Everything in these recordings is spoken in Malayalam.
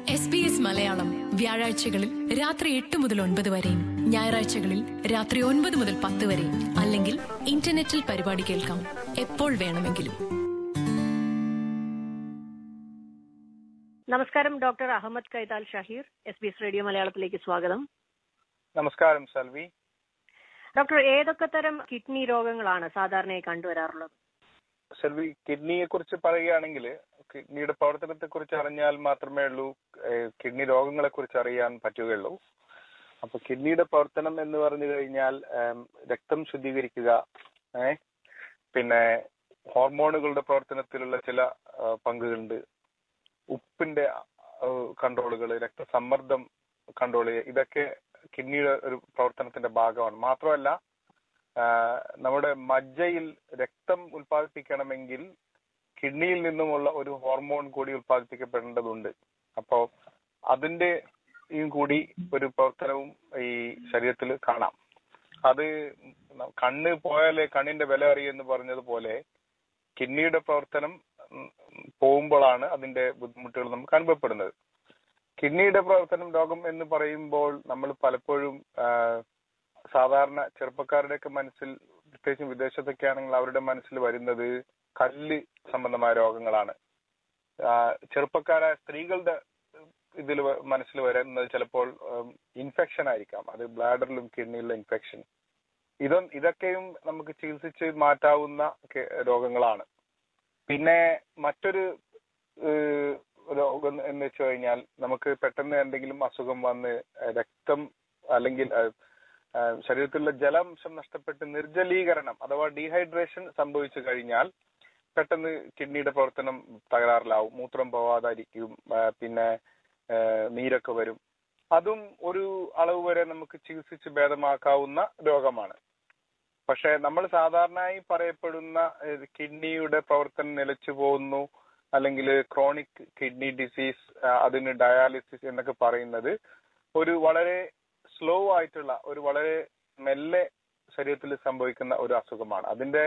എസ് ബി എസ് മലയാളം വ്യാഴാഴ്ചകളിൽ രാത്രി എട്ട് മുതൽ ഒൻപത് വരെയും ഞായറാഴ്ചകളിൽ രാത്രി ഒൻപത് മുതൽ പത്ത് വരെയും അല്ലെങ്കിൽ ഇന്റർനെറ്റിൽ പരിപാടി കേൾക്കാം എപ്പോൾ വേണമെങ്കിലും നമസ്കാരം doctor Ahammed Kaithal Shaheer S B S radio മലയാളത്തിലേക്ക് സ്വാഗതം നമസ്കാരം സൽവി ഡോക്ടർ ഏതൊക്കെ തരം കിഡ്നി രോഗങ്ങളാണ് സാധാരണയായി കണ്ടുവരാറുള്ളത് സെൽവി കിഡ്നിയെ കുറിച്ച് പറയുകയാണെങ്കിൽ കിഡ്നിയുടെ പ്രവർത്തനത്തെ കുറിച്ച് അറിഞ്ഞാൽ മാത്രമേ ഉള്ളൂ ഏഹ്, കിഡ്നി രോഗങ്ങളെ കുറിച്ച് അറിയാൻ പറ്റുകയുള്ളൂ അപ്പൊ കിഡ്നിയുടെ പ്രവർത്തനം എന്ന് പറഞ്ഞു കഴിഞ്ഞാൽ ഏം, രക്തം ശുദ്ധീകരിക്കുക ഏഹ് പിന്നെ ഹോർമോണുകളുടെ പ്രവർത്തനത്തിലുള്ള ചില ആ, പങ്കുകളുണ്ട് ഉപ്പിന്റെ കൺട്രോളുകൾ രക്തസമ്മർദ്ദം കൺട്രോൾ ചെയ്യുക ഇതൊക്കെ കിഡ്നിയുടെ ഒരു പ്രവർത്തനത്തിന്റെ ഭാഗമാണ് മാത്രമല്ല ആ, നമ്മുടെ മജ്ജയിൽ രക്തം ഉൽപ്പാദിപ്പിക്കണമെങ്കിൽ കിഡ്നിയിൽ നിന്നുമുള്ള ഒരു ഹോർമോൺ കൂടി ഉൽപ്പാദിപ്പിക്കപ്പെടേണ്ടതുണ്ട് അപ്പോ അതിന്റെ യും കൂടി ഒരു പ്രവർത്തനവും ഈ ശരീരത്തിൽ കാണാം അത് കണ്ണ് പോയാലേ കണ്ണിന്റെ വില അറിയെന്ന് പറഞ്ഞതുപോലെ കിഡ്നിയുടെ പ്രവർത്തനം ഉം, പോകുമ്പോഴാണ് അതിന്റെ ബുദ്ധിമുട്ടുകൾ നമുക്ക് അനുഭവപ്പെടുന്നത് കിഡ്നിയുടെ പ്രവർത്തനം രോഗം എന്ന് പറയുമ്പോൾ നമ്മൾ പലപ്പോഴും ആ, സാധാരണ ചെറുപ്പക്കാരുടെയൊക്കെ മനസ്സിൽ പ്രത്യേകിച്ചും വിദേശത്തൊക്കെ ആണെങ്കിൽ അവരുടെ മനസ്സിൽ വരുന്നത് കല്ല് സംബന്ധമായ രോഗങ്ങളാണ് ആ, ചെറുപ്പക്കാരായ സ്ത്രീകളുടെ ഇതിൽ മനസ്സിൽ വരുന്നത് ചിലപ്പോൾ ഇൻഫെക്ഷൻ ആയിരിക്കാം അത് ബ്ലാഡറിലും കിഡ്നിയിലുള്ള ഇൻഫെക്ഷൻ ഇതൊ ഇതൊക്കെയും നമുക്ക് ചികിത്സിച്ച് മാറ്റാവുന്ന കെ- രോഗങ്ങളാണ് പിന്നെ മറ്റൊരു ഏഹ്, രോഗം എന്ന് വെച്ച് കഴിഞ്ഞാൽ നമുക്ക് പെട്ടെന്ന് എന്തെങ്കിലും അസുഖം വന്ന് രക്തം അല്ലെങ്കിൽ ഏഹ്, ഏഹ്, ശരീരത്തിലുള്ള ജലാംശം നഷ്ടപ്പെട്ട് നിർജ്ജലീകരണം അഥവാ ഡീഹൈഡ്രേഷൻ സംഭവിച്ചു കഴിഞ്ഞാൽ പെട്ടെന്ന് കിഡ്നിയുടെ പ്രവർത്തനം തകരാറിലാവും മൂത്രം പോവാതായിരിക്കും ഏഹ്, പിന്നെ ഏഹ്, നീരൊക്കെ വരും അതും ഒരു അളവ് വരെ നമുക്ക് ചികിത്സിച്ച് ഭേദമാക്കാവുന്ന രോഗമാണ് പക്ഷെ നമ്മൾ സാധാരണയായി പറയപ്പെടുന്ന ഏഹ്, കിഡ്നിയുടെ പ്രവർത്തനം നിലച്ചു പോകുന്നു അല്ലെങ്കിൽ ക്രോണിക് കിഡ്നി ഡിസീസ് അതിന് ഡയാലിസിസ് എന്നൊക്കെ പറയുന്നത് ഒരു വളരെ സ്ലോ ആയിട്ടുള്ള ഒരു വളരെ മെല്ലെ ശരീരത്തിൽ സംഭവിക്കുന്ന ഒരു അസുഖമാണ് അതിന്റെ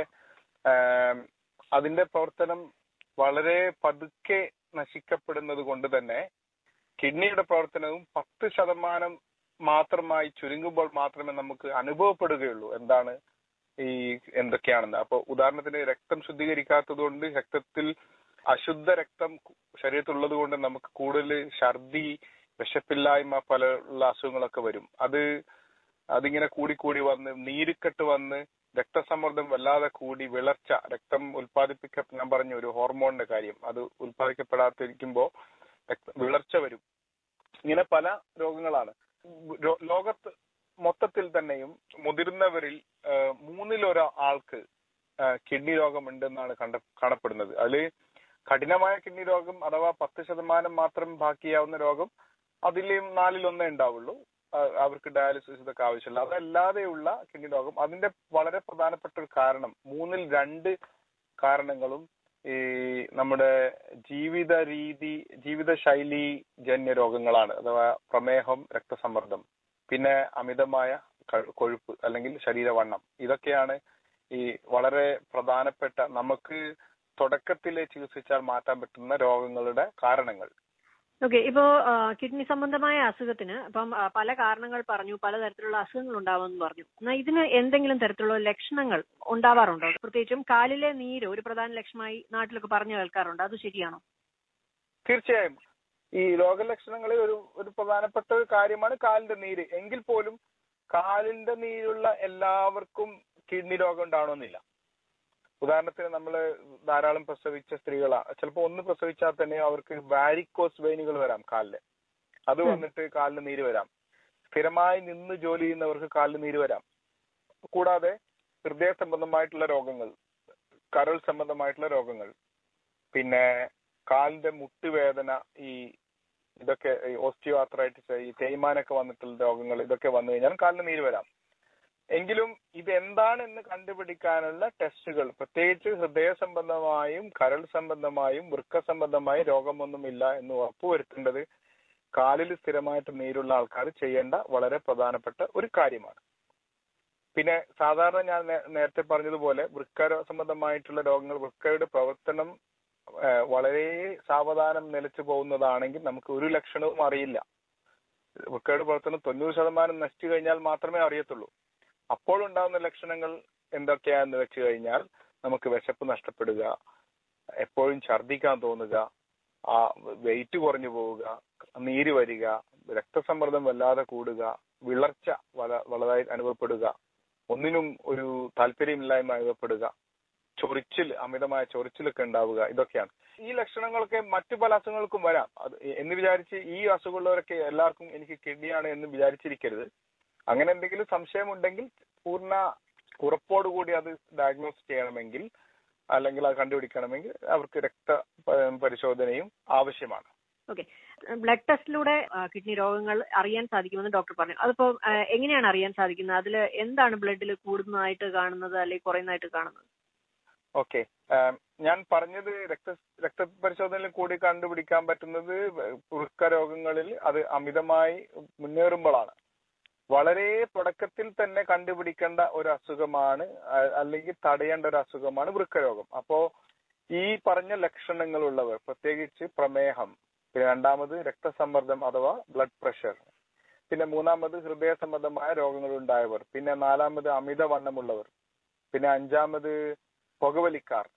ആം, അതിന്റെ പ്രവർത്തനം വളരെ പതുക്കെ നശിക്കപ്പെടുന്നത് കൊണ്ട് തന്നെ കിഡ്നിയുടെ പ്രവർത്തനവും പത്ത് ശതമാനം മാത്രമായി ചുരുങ്ങുമ്പോൾ മാത്രമേ നമുക്ക് അനുഭവപ്പെടുകയുള്ളൂ എന്താണ് ഈ എന്തൊക്കെയാണെന്ന് അപ്പൊ ഉദാഹരണത്തിന് രക്തം ശുദ്ധീകരിക്കാത്തത് കൊണ്ട് രക്തത്തിൽ അശുദ്ധ രക്തം ശരീരത്തിലുള്ളത് കൊണ്ട് നമുക്ക് കൂടുതൽ ഛർദി വിശപ്പില്ലായ്മ പല ഉള്ള അസുഖങ്ങളൊക്കെ വരും അത് അതിങ്ങനെ കൂടി കൂടി വന്ന് നീരുക്കെട്ട് വന്ന് രക്തസമ്മർദ്ദം വല്ലാതെ കൂടി വിളർച്ച രക്തം ഉൽപ്പാദിപ്പിക്ക ഞാൻ പറഞ്ഞു ഒരു ഹോർമോണിന്റെ കാര്യം അത് ഉൽപ്പാദിക്കപ്പെടാതിരിക്കുമ്പോ രക്ത വിളർച്ച വരും ഇങ്ങനെ പല രോഗങ്ങളാണ് രോ- ലോകത്ത് മൊത്തത്തിൽ തന്നെയും മുതിർന്നവരിൽ ആ, മൂന്നിലൊരാ ആൾക്ക് ആ, കിഡ്നി രോഗം ഉണ്ടെന്നാണ് കണ്ട കാണപ്പെടുന്നത് അതിൽ കഠിനമായ കിഡ്നി രോഗം അഥവാ പത്ത് ശതമാനം മാത്രം ബാക്കിയാവുന്ന രോഗം അതിലും നാലിലൊന്നേ ഉണ്ടാവുള്ളൂ ആ, അവർക്ക് ഡയാലിസിസ് ഇതൊക്കെ ആവശ്യമില്ല അതല്ലാതെയുള്ള കിഡ്നി രോഗം അതിന്റെ വളരെ പ്രധാനപ്പെട്ട ഒരു കാരണം മൂന്നിൽ രണ്ട് കാരണങ്ങളും ഈ നമ്മുടെ ജീവിത രീതി ജീവിതശൈലി ജന്യ രോഗങ്ങളാണ് അഥവാ പ്രമേഹം രക്തസമ്മർദ്ദം പിന്നെ അമിതമായ ക- കൊഴുപ്പ് അല്ലെങ്കിൽ ശരീരവണ്ണം ഇതൊക്കെയാണ് ഈ വളരെ പ്രധാനപ്പെട്ട നമുക്ക് തുടക്കത്തിലെ ചികിത്സിച്ചാൽ മാറ്റാൻ പറ്റുന്ന രോഗങ്ങളുടെ കാരണങ്ങൾ ഓക്കെ ഇപ്പോ ആ, കിഡ്നി സംബന്ധമായ അസുഖത്തിന് ഇപ്പം ആ, പല കാരണങ്ങൾ പറഞ്ഞു പലതരത്തിലുള്ള അസുഖങ്ങൾ ഉണ്ടാവുമെന്ന് പറഞ്ഞു എന്നാൽ ഇതിന് എന്തെങ്കിലും തരത്തിലുള്ള ലക്ഷണങ്ങൾ ഉണ്ടാവാറുണ്ടോ പ്രത്യേകിച്ചും കാലിലെ നീര് ഒരു പ്രധാന ലക്ഷണമായി നാട്ടിലൊക്കെ പറഞ്ഞു കേൾക്കാറുണ്ട് അത് ശരിയാണോ തീർച്ചയായും ഈ രോഗലക്ഷണങ്ങളിൽ ഒരു ഒരു പ്രധാനപ്പെട്ട ഒരു കാര്യമാണ് കാലിന്റെ നീര് എങ്കിൽ പോലും കാലിന്റെ നീരുള്ള എല്ലാവർക്കും കിഡ്നി രോഗം ഉണ്ടാവണമെന്നില്ല ഉദാഹരണത്തിന് നമ്മൾ ധാരാളം പ്രസവിച്ച സ്ത്രീകളാണ് ചിലപ്പോൾ ഒന്ന് പ്രസവിച്ചാൽ തന്നെ അവർക്ക് വാരിക്കോസ് വെയിനുകൾ വരാം കാലില് അത് ഉം. വന്നിട്ട് കാലിന് നീര് വരാം സ്ഥിരമായി നിന്ന് ജോലി ചെയ്യുന്നവർക്ക് കാലിന് നീര് വരാം കൂടാതെ ഹൃദയ സംബന്ധമായിട്ടുള്ള രോഗങ്ങൾ കരൾ സംബന്ധമായിട്ടുള്ള രോഗങ്ങൾ പിന്നെ കാലിന്റെ മുട്ടുവേദന ഈ ഇതൊക്കെ ഓസ്റ്റിയോ ആർത്രൈറ്റിസ് ഈ തേയ്മാനൊക്കെ വന്നിട്ടുള്ള രോഗങ്ങൾ ഇതൊക്കെ വന്നു കഴിഞ്ഞാൽ കാലിന് നീര് വരാം എങ്കിലും ഇതെന്താണെന്ന് കണ്ടുപിടിക്കാനുള്ള ടെസ്റ്റുകൾ പ്രത്യേകിച്ച് ഹൃദയ സംബന്ധമായും കരൾ സംബന്ധമായും വൃക്ക സംബന്ധമായും രോഗമൊന്നുമില്ല എന്ന് ഉറപ്പുവരുത്തേണ്ടത് കാലിൽ സ്ഥിരമായിട്ട് നീരുള്ള ആൾക്കാർ ചെയ്യേണ്ട വളരെ പ്രധാനപ്പെട്ട ഒരു കാര്യമാണ് പിന്നെ സാധാരണ ഞാൻ നേ- നേരത്തെ പറഞ്ഞതുപോലെ വൃക്ക രോ- സംബന്ധമായിട്ടുള്ള രോഗങ്ങൾ വൃക്കയുടെ പ്രവർത്തനം ഏഹ്, വളരെ സാവധാനം നിലച്ചു പോകുന്നതാണെങ്കിൽ നമുക്ക് ഒരു ലക്ഷണവും അറിയില്ല വൃക്കയുടെ പ്രവർത്തനം തൊണ്ണൂറ് ശതമാനം നശിച്ചു കഴിഞ്ഞാൽ മാത്രമേ അറിയത്തുള്ളൂ അപ്പോൾ ഉണ്ടാകുന്ന ലക്ഷണങ്ങൾ എന്തൊക്കെയാന്ന് വെച്ച് കഴിഞ്ഞാൽ നമുക്ക് വിശപ്പ് നഷ്ടപ്പെടുക എപ്പോഴും ഛർദ്ദിക്കാൻ തോന്നുക ആ വെയിറ്റ് കുറഞ്ഞു പോവുക നീര് വരിക രക്തസമ്മർദ്ദം വല്ലാതെ കൂടുക വിളർച്ച വള വളരായി അനുഭവപ്പെടുക ഒന്നിനും ഒരു താല്പര്യമില്ലായ്മ അനുഭവപ്പെടുക ചൊറിച്ചിൽ അമിതമായ ചൊറിച്ചിലൊക്കെ ഉണ്ടാവുക ഇതൊക്കെയാണ് ഈ ലക്ഷണങ്ങളൊക്കെ മറ്റു പല അസുഖങ്ങൾക്കും വരാം അത് എന്ന് വിചാരിച്ച് ഈ അസുഖമുള്ളവരൊക്കെ എല്ലാവർക്കും എനിക്ക് കിഡ്നിയാണ് എന്ന് വിചാരിച്ചിരിക്കരുത് അങ്ങനെ എന്തെങ്കിലും സംശയമുണ്ടെങ്കിൽ പൂർണ്ണ ഉറപ്പോടുകൂടി അത് ഡയഗ്നോസ് ചെയ്യണമെങ്കിൽ അല്ലെങ്കിൽ അത് കണ്ടുപിടിക്കണമെങ്കിൽ അവർക്ക് രക്ത പ- പരിശോധനയും ആവശ്യമാണ് ഓക്കെ ബ്ലഡ് ടെസ്റ്റിലൂടെ കിഡ്നി രോഗങ്ങൾ അറിയാൻ സാധിക്കുമെന്ന് ഡോക്ടർ പറഞ്ഞു അതിപ്പോ ആ, എങ്ങനെയാണ് അറിയാൻ സാധിക്കുന്നത് അതിൽ എന്താണ് ബ്ലഡിൽ കൂടുന്നതായിട്ട് കാണുന്നത് അല്ലെങ്കിൽ കുറയുന്നതായിട്ട് കാണുന്നത് ഓക്കെ ഞാൻ പറഞ്ഞത് രക്ത രക്തപരിശോധനയിൽ കൂടി കണ്ടുപിടിക്കാൻ പറ്റുന്നത് വൃക്ക രോഗങ്ങളിൽ അത് അമിതമായി മുന്നേറുമ്പോഴാണ് വളരെ തുടക്കത്തിൽ തന്നെ കണ്ടുപിടിക്കേണ്ട ഒരു അസുഖമാണ് അ- അല്ലെങ്കിൽ തടയേണ്ട ഒരു അസുഖമാണ് വൃക്കരോഗം അപ്പോ ഈ പറഞ്ഞ ലക്ഷണങ്ങളുള്ളവർ പ്രത്യേകിച്ച് പ്രമേഹം പിന്നെ രണ്ടാമത് രക്തസമ്മർദ്ദം അഥവാ ബ്ലഡ് പ്രഷർ പിന്നെ മൂന്നാമത് ഹൃദയ സംബന്ധമായ രോഗങ്ങൾ ഉണ്ടായവർ പിന്നെ നാലാമത് അമിതവണ്ണമുള്ളവർ പിന്നെ അഞ്ചാമത് പുകവലിക്കാർ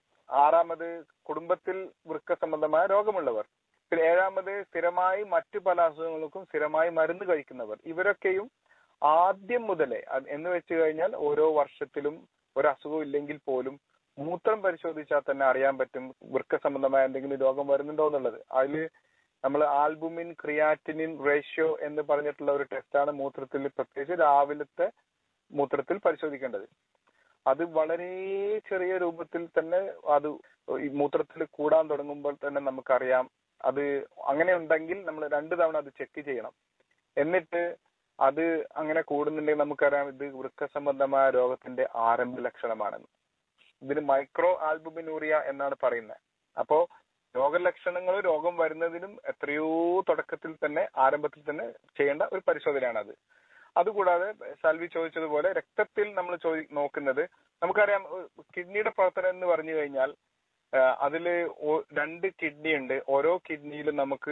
ആറാമത് കുടുംബത്തിൽ വൃക്ക സംബന്ധമായ രോഗമുള്ളവർ പിന്നെ ഏഴാമത് സ്ഥിരമായി മറ്റു പല അസുഖങ്ങൾക്കും സ്ഥിരമായി മരുന്ന് കഴിക്കുന്നവർ ഇവരൊക്കെയും ആദ്യം മുതലേ അത് എന്ന് വെച്ച് കഴിഞ്ഞാൽ ഓരോ വർഷത്തിലും ഒരു അസുഖം ഇല്ലെങ്കിൽ പോലും മൂത്രം പരിശോധിച്ചാൽ തന്നെ അറിയാൻ പറ്റും വൃക്ക സംബന്ധമായ എന്തെങ്കിലും രോഗം വരുന്നുണ്ടോ എന്നുള്ളത് അതില് നമ്മൾ ആൽബുമിൻ ക്രിയാറ്റിനിൻ റേഷ്യോ എന്ന് പറഞ്ഞിട്ടുള്ള ഒരു ടെസ്റ്റാണ് മൂത്രത്തിൽ പ്രത്യേകിച്ച് രാവിലത്തെ മൂത്രത്തിൽ പരിശോധിക്കേണ്ടത് അത് വളരെ ചെറിയ രൂപത്തിൽ തന്നെ അത് ഈ മൂത്രത്തിൽ കൂടാൻ തുടങ്ങുമ്പോൾ തന്നെ നമുക്കറിയാം അത് അങ്ങനെ ഉണ്ടെങ്കിൽ നമ്മൾ രണ്ടു തവണ അത് ചെക്ക് ചെയ്യണം എന്നിട്ട് അത് അങ്ങനെ കൂടുന്നുണ്ടെങ്കിൽ നമുക്കറിയാം ഇത് വൃക്ക സംബന്ധമായ രോഗത്തിന്റെ ആരംഭ ലക്ഷണമാണെന്ന് ഇതിന് മൈക്രോ ആൽബുമിനൂറിയ എന്നാണ് പറയുന്നത് അപ്പോ രോഗലക്ഷണങ്ങൾ രോഗം വരുന്നതിനും എത്രയോ തുടക്കത്തിൽ തന്നെ ആരംഭത്തിൽ തന്നെ ചെയ്യേണ്ട ഒരു പരിശോധനയാണ് അത് അതുകൂടാതെ സൽവി ചോദിച്ചതുപോലെ രക്തത്തിൽ നമ്മൾ ചോദി നോക്കുന്നത് നമുക്കറിയാം ഏഹ് കിഡ്നിയുടെ പ്രവർത്തനം എന്ന് പറഞ്ഞു കഴിഞ്ഞാൽ ഏഹ് അതില് ഒ- രണ്ട് കിഡ്നി ഉണ്ട് ഓരോ കിഡ്നിയിലും നമുക്ക്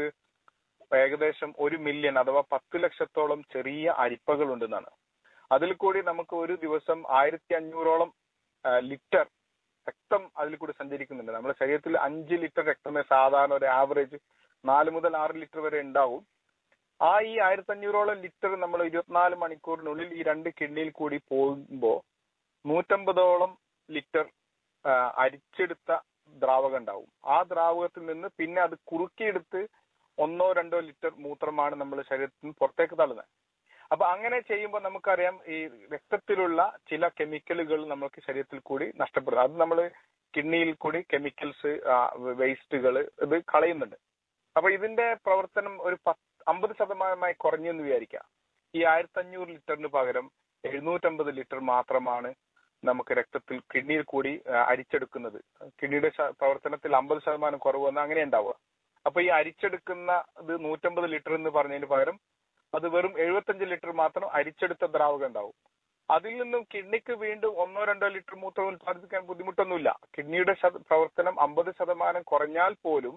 ഏകദേശം ഒരു മില്യൺ അഥവാ പത്ത് ലക്ഷത്തോളം ചെറിയ അരിപ്പകൾ ഉണ്ടെന്നാണ് അതിൽ കൂടി നമുക്ക് ഒരു ദിവസം ആയിരത്തി അഞ്ഞൂറോളം ലിറ്റർ രക്തം അതിൽ കൂടി സഞ്ചരിക്കുന്നുണ്ട് നമ്മുടെ ശരീരത്തിൽ അഞ്ച് ലിറ്റർ രക്തമേ സാധാരണ ഒരു ആവറേജ് നാല് മുതൽ ആറ് ലിറ്റർ വരെ ഉണ്ടാവും ആ ഈ ആയിരത്തി അഞ്ഞൂറോളം ലിറ്റർ നമ്മൾ ഇരുപത്തിനാല് മണിക്കൂറിനുള്ളിൽ ഈ രണ്ട് കിഡ്നിയിൽ കൂടി പോകുമ്പോൾ നൂറ്റമ്പതോളം ലിറ്റർ ആ, അരിച്ചെടുത്ത ദ്രാവകം ഉണ്ടാവും ആ ദ്രാവകത്തിൽ നിന്ന് പിന്നെ അത് കുറുക്കിയെടുത്ത് ഒന്നോ രണ്ടോ ലിറ്റർ മൂത്രമാണ് നമ്മൾ ശരീരത്തിൽ നിന്ന് പുറത്തേക്ക് തള്ളുന്നത് അപ്പൊ അങ്ങനെ ചെയ്യുമ്പോൾ നമുക്കറിയാം ഈ രക്തത്തിലുള്ള ചില കെമിക്കലുകൾ നമുക്ക് ശരീരത്തിൽ കൂടി നഷ്ടപ്പെടും അത് നമ്മൾ കിഡ്നിയിൽ കൂടി കെമിക്കൽസ് വേസ്റ്റുകൾ ഇത് കളയുന്നുണ്ട് അപ്പൊ ഇതിന്റെ പ്രവർത്തനം ഒരു പത്ത് അമ്പത് ശതമാനമായി കുറഞ്ഞു എന്ന് വിചാരിക്കാം ഈ ആയിരത്തി അഞ്ഞൂറ് ലിറ്ററിന് പകരം എഴുന്നൂറ്റമ്പത് ലിറ്റർ മാത്രമാണ് നമുക്ക് രക്തത്തിൽ കിഡ്നിയിൽ കൂടി ആ, അരിച്ചെടുക്കുന്നത് കിഡ്നിയുടെ ശ- പ്രവർത്തനത്തിൽ അമ്പത് ശതമാനം കുറവ് വന്ന് അങ്ങനെ ഉണ്ടാവുക അപ്പൊ ഈ അരിച്ചെടുക്കുന്ന ഇത് നൂറ്റമ്പത് ലിറ്റർ എന്ന് പറഞ്ഞതിന് പകരം അത് വെറും എഴുപത്തഞ്ച് ലിറ്റർ മാത്രം അരിച്ചെടുത്ത ദ്രാവകം ഉണ്ടാവും അതിൽ നിന്നും കിഡ്നിക്ക് വീണ്ടും ഒന്നോ രണ്ടോ ലിറ്റർ മൂത്രം ഉത്പാദിപ്പിക്കാൻ ബുദ്ധിമുട്ടൊന്നുമില്ല കിഡ്നിയുടെ ശത- പ്രവർത്തനം അമ്പത് ശതമാനം കുറഞ്ഞാൽ പോലും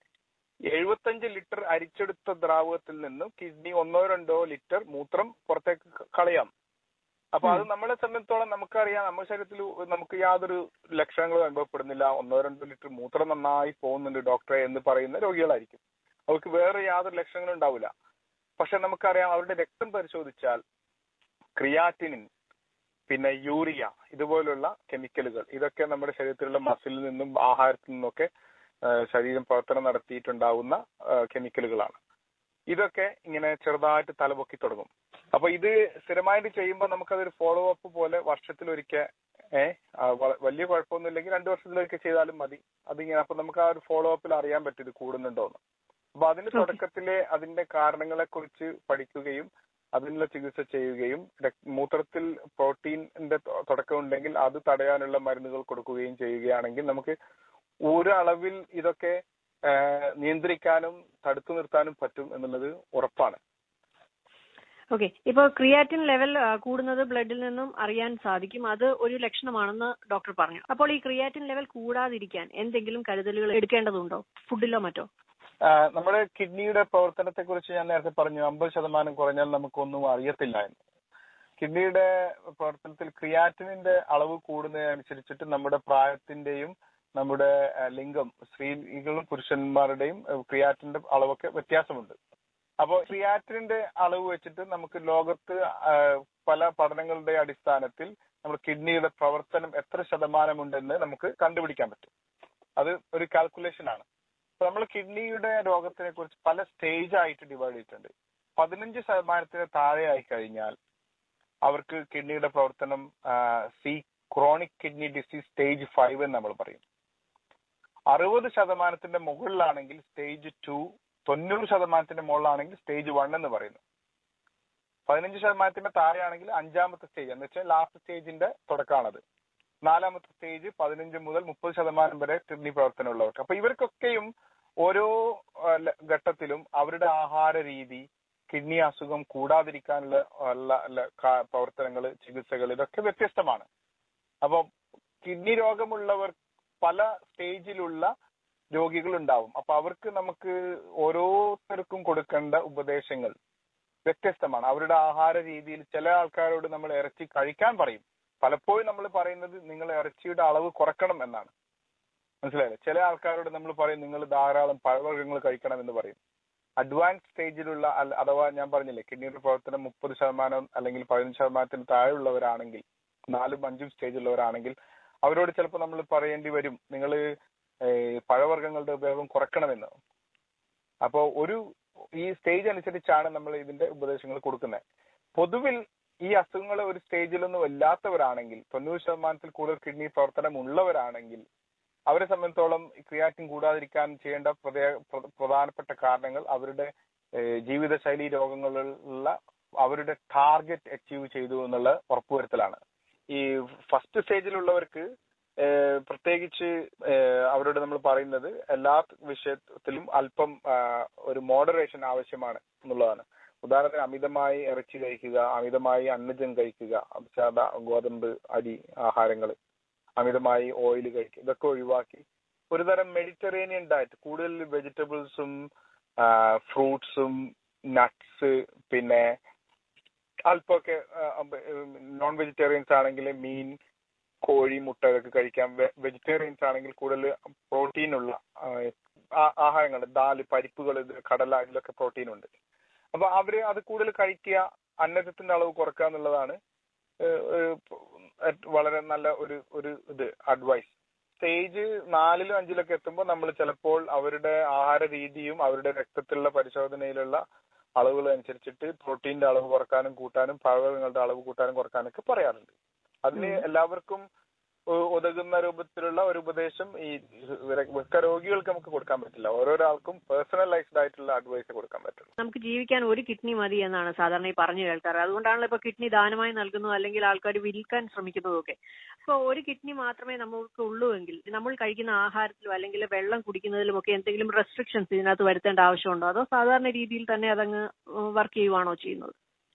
എഴുപത്തഞ്ച് ലിറ്റർ അരിച്ചെടുത്ത ദ്രാവകത്തിൽ നിന്നും കിഡ്നി ഒന്നോ രണ്ടോ ലിറ്റർ മൂത്രം പുറത്തേക്ക് ക- കളയാം അപ്പൊ അത് നമ്മളെ സംബന്ധിച്ചോളം നമുക്കറിയാം നമ്മുടെ ശരീരത്തിൽ നമുക്ക് യാതൊരു ലക്ഷണങ്ങളും അനുഭവപ്പെടുന്നില്ല ഒന്നോ രണ്ടോ ലിറ്റർ മൂത്രം നന്നായി പോകുന്നുണ്ട് ഡോക്ടറെ എന്ന് പറയുന്ന രോഗികളായിരിക്കും അവർക്ക് വേറെ യാതൊരു ലക്ഷണങ്ങളും ഉണ്ടാവില്ല പക്ഷെ നമുക്കറിയാം അവരുടെ രക്തം പരിശോധിച്ചാൽ ക്രിയാറ്റിനിൻ പിന്നെ യൂറിയ ഇതുപോലുള്ള കെമിക്കലുകൾ ഇതൊക്കെ നമ്മുടെ ശരീരത്തിലുള്ള മസിലിൽ നിന്നും ആഹാരത്തിൽ നിന്നൊക്കെ ആ, ശരീരം പ്രവർത്തനം നടത്തിയിട്ടുണ്ടാവുന്ന ആ, കെമിക്കലുകളാണ് ഇതൊക്കെ ഇങ്ങനെ ചെറുതായിട്ട് തലപൊക്കി തുടങ്ങും അപ്പൊ ഇത് സ്ഥിരമായിട്ട് ചെയ്യുമ്പോൾ നമുക്കതൊരു ഫോളോ അപ്പ് പോലെ വർഷത്തിലൊരിക്കൽ ഏഹ് വലിയ കുഴപ്പമൊന്നുമില്ലെങ്കിൽ രണ്ടു വർഷത്തിലൊരിക്കൽ ചെയ്താലും മതി അതിങ്ങനെ അപ്പൊ നമുക്ക് ആ ഒരു ഫോളോ അപ്പിൽ അറിയാൻ പറ്റും ഇത് കൂടുന്നുണ്ടോന്ന് അപ്പൊ അതിന് തുടക്കത്തിലെ അതിന്റെ കാരണങ്ങളെ കുറിച്ച് പഠിക്കുകയും അതിനുള്ള ചികിത്സ ചെയ്യുകയും രക്- മൂത്രത്തിൽ പ്രോട്ടീനിന്റെ തൊ- തുടക്കം ഉണ്ടെങ്കിൽ അത് തടയാനുള്ള മരുന്നുകൾ കൊടുക്കുകയും ചെയ്യുകയാണെങ്കിൽ നമുക്ക് ഒരളവിൽ ഇതൊക്കെ ആ, നിയന്ത്രിക്കാനും തടുത്തു നിർത്താനും പറ്റും എന്നുള്ളത് ഉറപ്പാണ് ഓക്കെ ഇപ്പൊ ക്രിയാറ്റിൻ ലെവൽ ആ, കൂടുന്നത് ബ്ലഡിൽ നിന്നും അറിയാൻ സാധിക്കും അത് ഒരു ലക്ഷണമാണെന്ന് ഡോക്ടർ പറഞ്ഞു അപ്പോൾ ഈ ക്രിയാറ്റിൻ ലെവൽ കൂടാതിരിക്കാൻ എന്തെങ്കിലും കരുതലുകൾ എടുക്കേണ്ടതുണ്ടോ ഫുഡിലോ മറ്റോ ആ, നമ്മുടെ കിഡ്നിയുടെ പ്രവർത്തനത്തെ കുറിച്ച് ഞാൻ നേരത്തെ പറഞ്ഞു അമ്പത് ശതമാനം കുറഞ്ഞാൽ നമുക്കൊന്നും അറിയത്തില്ല എന്ന് കിഡ്നിയുടെ പ്രവർത്തനത്തിൽ ക്രിയാറ്റിനിന്റെ അളവ് കൂടുന്നതനുസരിച്ചിട്ട് നമ്മുടെ പ്രായത്തിന്റെയും നമ്മുടെ ആ, ലിംഗം സ്ത്രീകളും പുരുഷന്മാരുടെയും ആ, ക്രിയാറ്റിന്റെ അളവൊക്കെ വ്യത്യാസമുണ്ട് അപ്പോൾ ക്രിയാറ്റിനിന്റെ അളവ് വെച്ചിട്ട് നമുക്ക് ലോകത്ത് ആ, പല പഠനങ്ങളുടെ അടിസ്ഥാനത്തിൽ നമ്മുടെ കിഡ്നിയുടെ പ്രവർത്തനം എത്ര ശതമാനമുണ്ടെന്ന് നമുക്ക് കണ്ടുപിടിക്കാൻ പറ്റും അത് ഒരു കാൽക്കുലേഷൻ ആണ് അപ്പൊ നമ്മൾ കിഡ്നിയുടെ രോഗത്തിനെ കുറിച്ച് പല സ്റ്റേജ് ആയിട്ട് ഡിവൈഡ് ചെയ്തിട്ടുണ്ട് പതിനഞ്ച് ശതമാനത്തിന് താഴെ ആയി കഴിഞ്ഞാൽ അവർക്ക് കിഡ്നിയുടെ പ്രവർത്തനം C chronic kidney disease stage five എന്ന് നമ്മൾ പറയും അറുപത് ശതമാനത്തിന്റെ മുകളിലാണെങ്കിൽ സ്റ്റേജ് ടു തൊണ്ണൂറ് ശതമാനത്തിന്റെ മുകളിലാണെങ്കിൽ സ്റ്റേജ് വൺ എന്ന് പറയുന്നു പതിനഞ്ച് ശതമാനത്തിന്റെ താഴെയാണെങ്കിൽ അഞ്ചാമത്തെ സ്റ്റേജ് എന്ന് വെച്ചാൽ ലാസ്റ്റ് സ്റ്റേജിന്റെ തുടക്കമാണത് നാലാമത്തെ സ്റ്റേജ് പതിനഞ്ച് മുതൽ മുപ്പത് ശതമാനം വരെ കിഡ്നി പ്രവർത്തനമുള്ളവർക്ക് അപ്പൊ ഇവർക്കൊക്കെയും ഓരോ ആ, ല- ഘട്ടത്തിലും അവരുടെ ആഹാര രീതി കിഡ്നി അസുഖം കൂടാതിരിക്കാനുള്ള ഉള്ള പ്രവർത്തനങ്ങൾ ചികിത്സകൾ ഇതൊക്കെ വ്യത്യസ്തമാണ് അപ്പൊ കിഡ്നി രോഗമുള്ളവർ പല സ്റ്റേജിലുള്ള രോഗികൾ ഉണ്ടാവും അപ്പൊ അവർക്ക് നമുക്ക് ഓരോരുത്തർക്കും കൊടുക്കേണ്ട ഉപദേശങ്ങൾ വ്യത്യസ്തമാണ് അവരുടെ ആഹാര രീതിയിൽ ചില ആൾക്കാരോട് നമ്മൾ ഇറച്ചി കഴിക്കാൻ പറയും പലപ്പോഴും നമ്മൾ പറയുന്നത് നിങ്ങൾ ഇറച്ചിയുടെ അളവ് കുറക്കണം എന്നാണ് മനസ്സിലായില്ലേ ചില ആൾക്കാരോട് നമ്മൾ പറയും നിങ്ങൾ ധാരാളം പഴവർഗ്ഗങ്ങൾ കഴിക്കണം എന്ന് പറയും അഡ്വാൻസ് സ്റ്റേജിലുള്ള അല്ല- അഥവാ ഞാൻ പറഞ്ഞില്ലേ കിഡ്നിയുടെ പ്രവർത്തനം മുപ്പത് ശതമാനം അല്ലെങ്കിൽ പതിനഞ്ച് ശതമാനത്തിന് താഴെയുള്ളവരാണെങ്കിൽ നാലും അഞ്ചും സ്റ്റേജുള്ളവരാണെങ്കിൽ അവരോട് ചിലപ്പോൾ നമ്മൾ പറയേണ്ടി വരും നിങ്ങൾ പഴവർഗ്ഗങ്ങളുടെ ഉപയോഗം കുറക്കണമെന്ന് അപ്പോൾ ഒരു ഈ സ്റ്റേജ് അനുസരിച്ചാണ് നമ്മൾ ഇതിന്റെ ഉപദേശങ്ങൾ കൊടുക്കുന്നത് പൊതുവിൽ ഈ അസുഖങ്ങൾ ഒരു സ്റ്റേജിലൊന്നും ഇല്ലാത്തവരാണെങ്കിൽ തൊണ്ണൂറ് ശതമാനത്തിൽ കൂടുതൽ കിഡ്നി പ്രവർത്തനം ഉള്ളവരാണെങ്കിൽ അവരെ സംബന്ധിച്ചോളം ക്രിയാറ്റിൻ കൂടാതിരിക്കാൻ ചെയ്യേണ്ട പ്രധേ- പ്ര- പ്രധാനപ്പെട്ട കാരണങ്ങൾ അവരുടെ ഏഹ്, ജീവിതശൈലി രോഗങ്ങളുള്ള അവരുടെ ടാർഗറ്റ് അച്ചീവ് ചെയ്തു എന്നുള്ള ഉറപ്പുവരുത്തലാണ് ഈ ഫസ്റ്റ് സ്റ്റേജിലുള്ളവർക്ക് ഏഹ്, പ്രത്യേകിച്ച് ഏഹ്, അവരോട് നമ്മൾ പറയുന്നത് എല്ലാ വിഷയത്തിലും അല്പം ആ, ഒരു മോഡറേഷൻ ആവശ്യമാണ് എന്നുള്ളതാണ് ഉദാഹരണത്തിന് അമിതമായി ഇറച്ചി കഴിക്കുക അമിതമായി അന്നജം കഴിക്കുക സാധാ ഗോതമ്പ് അരി ആഹാരങ്ങൾ അമിതമായി ഓയിൽ കഴിക്കുക ഇതൊക്കെ ഒഴിവാക്കി ഒരുതരം മെഡിറ്ററേനിയൻ ഡയറ്റ് കൂടുതൽ വെജിറ്റബിൾസും ഫ്രൂട്ട്സും നട്ട്സ് പിന്നെ അല്പമൊക്കെ നോൺ വെജിറ്റേറിയൻസ് ആണെങ്കിൽ മീൻ കോഴി മുട്ട ഇതൊക്കെ കഴിക്കാം വെജിറ്റേറിയൻസ് ആണെങ്കിൽ കൂടുതൽ പ്രോട്ടീൻ ഉള്ള ആഹാരങ്ങൾ ദാല് പരിപ്പുകൾ ഇത് കടല ഇതിലൊക്കെ പ്രോട്ടീൻ ഉണ്ട് അപ്പൊ അവര് അത് കൂടുതൽ കഴിക്കുക അന്നജത്തിന്റെ അളവ് കുറക്കുക എന്നുള്ളതാണ് ഏഹ്, ഒരു ഏഹ്, വളരെ നല്ല ഒരു ഒരു ഇത് അഡ്വൈസ് സ്റ്റേജ് നാലിലും അഞ്ചിലൊക്കെ എത്തുമ്പോൾ നമ്മൾ ചിലപ്പോൾ അവരുടെ ആഹാര രീതിയും അവരുടെ രക്തത്തിലുള്ള പരിശോധനയിലുള്ള അളവുകൾ അനുസരിച്ചിട്ട് പ്രോട്ടീന്റെ അളവ് കുറക്കാനും കൂട്ടാനും പഴവർഗ്ഗങ്ങളുടെ അളവ് കൂട്ടാനും കുറക്കാനും ഒക്കെ പറയാറുണ്ട് അതിന് എല്ലാവർക്കും ഉ- ഉതകുന്ന രൂപത്തിലുള്ള ഒരു ഉപദേശം ഈ മിക്ക രോഗികൾക്ക് നമുക്ക് കൊടുക്കാൻ പറ്റില്ല ഓരോരാൾക്കും പേഴ്സണലൈസ്ഡ് ആയിട്ടുള്ള അഡ്വൈസ് കൊടുക്കാൻ പറ്റുള്ളൂ നമുക്ക് ജീവിക്കാൻ ഒരു കിഡ്നി മതി എന്നാണ് സാധാരണ ഈ പറഞ്ഞു കേൾക്കാറ് അതുകൊണ്ടാണല്ലോ ഇപ്പൊ കിഡ്നി ദാനമായി നൽകുന്നത് അല്ലെങ്കിൽ ആൾക്കാർ വിൽക്കാൻ ശ്രമിക്കുന്നതൊക്കെ അപ്പൊ ഒരു കിഡ്നി മാത്രമേ നമുക്ക് ഉള്ളൂ എങ്കിൽ നമ്മൾ കഴിക്കുന്ന ആഹാരത്തിലും അല്ലെങ്കിൽ വെള്ളം കുടിക്കുന്നതിലും ഒക്കെ എന്തെങ്കിലും റെസ്ട്രിക്ഷൻസ് ഇതിനകത്ത് വരുത്തേണ്ട ആവശ്യമുണ്ടോ അതോ സാധാരണ രീതിയിൽ തന്നെ അതങ്ങ് വർക്ക് ചെയ്യുവാണോ ചെയ്യുന്നത്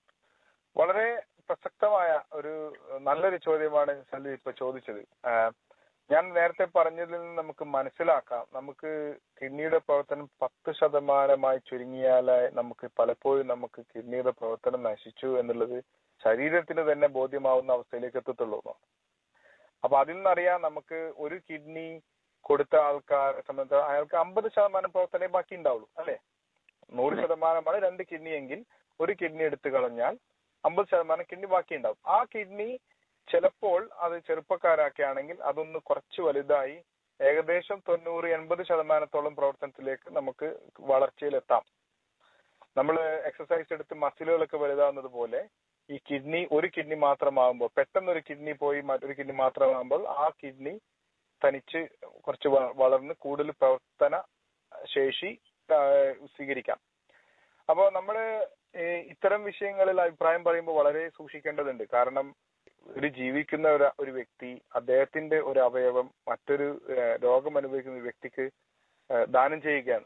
വളരെ പ്രസക്തമായ ഒരു നല്ലൊരു ചോദ്യമാണ് സല്ലി ഇപ്പൊ ചോദിച്ചത് ആഹ് ഞാൻ നേരത്തെ പറഞ്ഞതിൽ നിന്ന് നമുക്ക് മനസ്സിലാക്കാം നമുക്ക് കിഡ്നിയുടെ പ്രവർത്തനം പത്ത് ശതമാനമായി ചുരുങ്ങിയാലേ നമുക്ക് പലപ്പോഴും നമുക്ക് കിഡ്നിയുടെ പ്രവർത്തനം നശിച്ചു എന്നുള്ളത് ശരീരത്തിന് തന്നെ ബോധ്യമാവുന്ന അവസ്ഥയിലേക്ക് എത്തത്തുള്ളൂ എന്ന്. അപ്പൊ അതിൽ നിന്നറിയാം നമുക്ക് ഒരു കിഡ്നി കൊടുത്ത ആൾക്കാരെ സംബന്ധിച്ച് അയാൾക്ക് അമ്പത് ശതമാനം പ്രവർത്തനമേ ബാക്കി ഉണ്ടാവുള്ളൂ അല്ലെ നൂറ് ശതമാനമാണ് രണ്ട് കിഡ്നി എങ്കിൽ ഒരു കിഡ്നി എടുത്തു കളഞ്ഞാൽ അമ്പത് ശതമാനം കിഡ്നി ബാക്കി ഉണ്ടാവും ആ കിഡ്നി ചിലപ്പോൾ അത് ചെറുപ്പക്കാരൊക്കെ ആണെങ്കിൽ അതൊന്ന് കുറച്ച് വലുതായി ഏകദേശം തൊണ്ണൂറ് എൺപത് ശതമാനത്തോളം പ്രവർത്തനത്തിലേക്ക് നമുക്ക് വളർച്ചയിലെത്താം നമ്മൾ എക്സസൈസ് എടുത്ത് മസിലുകളൊക്കെ വലുതാവുന്നത് പോലെ ഈ കിഡ്നി ഒരു കിഡ്നി മാത്രമാകുമ്പോൾ പെട്ടെന്ന് ഒരു കിഡ്നി പോയി മറ്റൊരു കിഡ്നി മാത്രമാകുമ്പോൾ ആ കിഡ്നി തനിച്ച് കുറച്ച് വ- വളർന്ന് കൂടുതൽ പ്രവർത്തന ശേഷി ആ, സ്വീകരിക്കാം അപ്പോൾ നമ്മള് ഈ ഇത്തരം വിഷയങ്ങളിൽ അഭിപ്രായം പറയുമ്പോൾ വളരെ സൂക്ഷിക്കേണ്ടതുണ്ട് കാരണം ഒരു ജീവിക്കുന്ന ഒരു ഒരു വ്യക്തി അദ്ദേഹത്തിന്റെ ഒരു അവയവം മറ്റൊരു ഏഹ്, രോഗം അനുഭവിക്കുന്ന ഒരു വ്യക്തിക്ക് ഏഹ്, ദാനം ചെയ്യുകയാണ്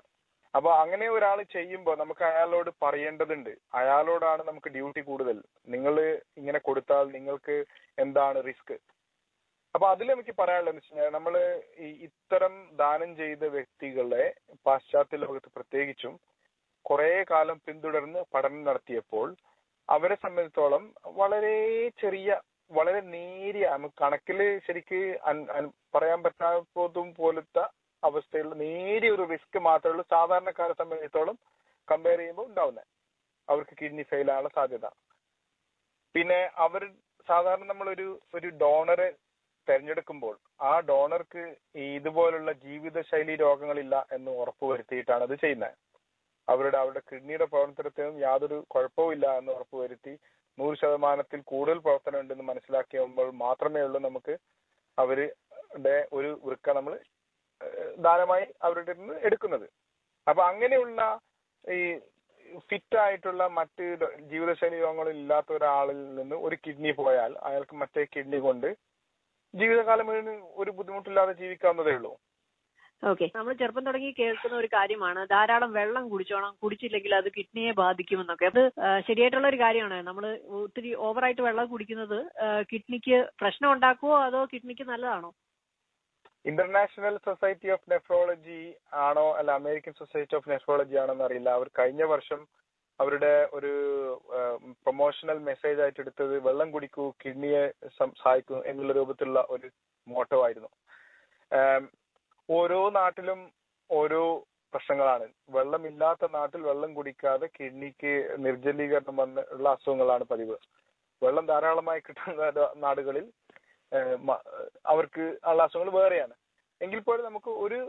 അപ്പൊ അങ്ങനെ ഒരാൾ ചെയ്യുമ്പോൾ നമുക്ക് അയാളോട് പറയേണ്ടതുണ്ട് അയാളോടാണ് നമുക്ക് ഡ്യൂട്ടി കൂടുതൽ നിങ്ങൾ ഇങ്ങനെ കൊടുത്താൽ നിങ്ങൾക്ക് എന്താണ് റിസ്ക് അപ്പൊ അതിൽ എനിക്ക് പറയാനുള്ളത് വെച്ച് കഴിഞ്ഞാൽ നമ്മള് ഈ ഇത്തരം ദാനം ചെയ്ത വ്യക്തികളെ പാശ്ചാത്യ ലോകത്ത് പ്രത്യേകിച്ചും കുറെ കാലം പിന്തുടർന്ന് പഠനം നടത്തിയപ്പോൾ അവരെ സംബന്ധിച്ചോളം വളരെ ചെറിയ വളരെ നേരിയ നമുക്ക് കണക്കില് ശരിക്ക് അൻ- അൻ- പറയാൻ പറ്റാത്തതും പോലത്തെ അവസ്ഥയുള്ള നേരിയ ഒരു റിസ്ക് മാത്രമേ ഉള്ളൂ സാധാരണക്കാരെ സംബന്ധിച്ചിടത്തോളം കമ്പയർ ചെയ്യുമ്പോൾ ഉണ്ടാവുന്നത് അവർക്ക് കിഡ്നി ഫെയിൽ ആവാനുള്ള സാധ്യത പിന്നെ അവർ സാധാരണ നമ്മളൊരു ഒരു ഡോണറെ തെരഞ്ഞെടുക്കുമ്പോൾ ആ ഡോണർക്ക് ഈ ഇതുപോലുള്ള ജീവിതശൈലി രോഗങ്ങളില്ല എന്ന് ഉറപ്പുവരുത്തിയിട്ടാണ് അത് ചെയ്യുന്നത് അവരുടെ അവരുടെ കിഡ്നിയുടെ പ്രവർത്തനത്തിനും യാതൊരു കുഴപ്പവും ഇല്ല എന്ന് ഉറപ്പുവരുത്തി നൂറ് ശതമാനത്തിൽ കൂടുതൽ പ്രവർത്തനം ഉണ്ടെന്ന് മനസ്സിലാക്കിയുമ്പോൾ മാത്രമേ ഉള്ളൂ നമുക്ക് അവരുടെ ഒരു വൃക്ക നമ്മൾ ദാനമായി അവരുടെ നിന്ന് എടുക്കുന്നത് അപ്പൊ അങ്ങനെയുള്ള ഈ ഫിറ്റ് ആയിട്ടുള്ള മറ്റ് ഡ- ജീവിതശൈലി രോഗങ്ങൾ ഇല്ലാത്ത ഒരാളിൽ നിന്ന് ഒരു കിഡ്നി പോയാൽ അയാൾക്ക് മറ്റേ കിഡ്നി കൊണ്ട് ജീവിതകാലം മുഴുവൻ ഒരു ബുദ്ധിമുട്ടില്ലാതെ ജീവിക്കാവുന്നതേ ഉള്ളൂ ഓക്കെ നമ്മൾ ചെറുപ്പം തുടങ്ങി കേൾക്കുന്ന ഒരു കാര്യമാണ് ധാരാളം വെള്ളം കുടിച്ചോണം കുടിച്ചില്ലെങ്കിൽ അത് കിഡ്നിയെ ബാധിക്കുമെന്നൊക്കെ അത് ആ, ശരിയായിട്ടുള്ള ഒരു കാര്യമാണ് നമ്മൾ ഒത്തിരി ഓവറായിട്ട് വെള്ളം കുടിക്കുന്നത് ആ, കിഡ്നിക്ക് പ്രശ്നം ഉണ്ടാക്കുമോ അതോ കിഡ്നിക്ക് നല്ലതാണോ ഇന്റർനാഷണൽ സൊസൈറ്റി ഓഫ് നെഫ്രോളജി ആണോ അല്ല അമേരിക്കൻ സൊസൈറ്റി ഓഫ് നെഫ്രോളജി ആണോ എന്നറിയില്ല അവർ കഴിഞ്ഞ വർഷം അവരുടെ ഒരു പ്രൊമോഷണൽ മെസ്സേജ് ആയിട്ട് എടുത്തത് വെള്ളം കുടിക്കൂ കിഡ്നിയെ സം- സഹായിക്കൂ എന്നുള്ള രൂപത്തിലുള്ള ഒരു മോട്ടോ ആയിരുന്നു ആം, ഓരോ നാട്ടിലും ഓരോ പ്രശ്നങ്ങളാണ് വെള്ളമില്ലാത്ത നാട്ടിൽ വെള്ളം കുടിക്കാതെ കിഡ്നിക്ക് നിർജ്ജലീകരണം വന്ന് ഉള്ള അസുഖങ്ങളാണ് പതിവ് വെള്ളം ധാരാളമായി കിട്ടുന്ന ര- നാടുകളിൽ ഏഹ് മ- അവർക്ക് ഉള്ള അസുഖങ്ങൾ വേറെയാണ് എങ്കിൽ പോലും നമുക്ക് ഒരു